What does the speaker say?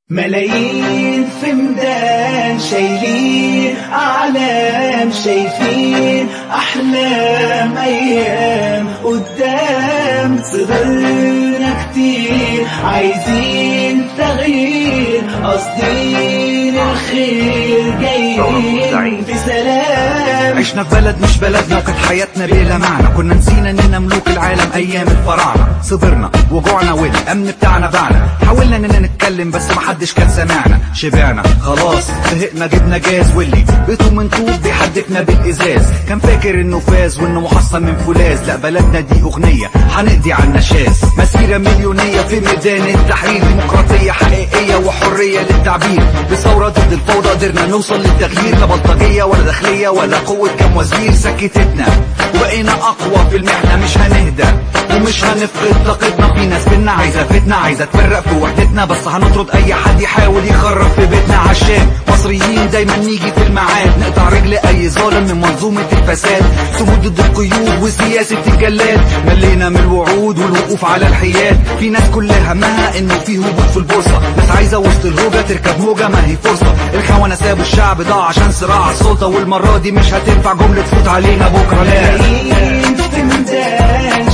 ملايين في ميدان شايلين أعلام شايفين أحلام أيام قدام صغرنا كتير عايزين تغيير قاصدين الخير جايين في سلام عشنا في بلد مش بلدنا وكانت حياتنا بلا معنى كنا نسينا اننا ملوك العالم ايام الفراعنه صبرنا وجوعنا والامن بتاعنا باعنا حاولنا اننا نتكلم بس محدش كان سامعنا شبعنا خلاص زهقنا جبنا جاز واللي بيته من طوب بيحدفنا بالازاز كان فاكر انه فاز وانه محصن من فولاذ لا بلدنا دي اغنيه هنقضي على النشاز مسيره مليونيه في ميدان التحرير ديمقراطيه حقيقيه وحريه للتعبير بثوره ضد الفوضى قدرنا نوصل للتغيير لا بلطجيه ولا داخليه ولا قوه كام وزير سكتتنا وبقينا اقوى في المحنه مش هنهدى ومش هنفقد طاقتنا في ناس بينا عايزه فتنه عايزه تفرق في وحدتنا بس هنطرد اي حد يحاول يخرب في بيتنا عشان مصريين دايما نيجي في الميعاد نقطع رجل اي ظالم من منظومه الفساد صمود ضد القيود وسياسه الجلاد ملينا من الوعود والوقوف على الحياد في ناس كل همها انه في هبوط في البورصه ناس عايزه وسط الهوجه تركب موجه ما هي فرصه الخونه سابوا الشعب ضاع عشان صراع السلطه والمره دي مش هتنفع جمله فوت علينا بكره لا ملايين في ميدان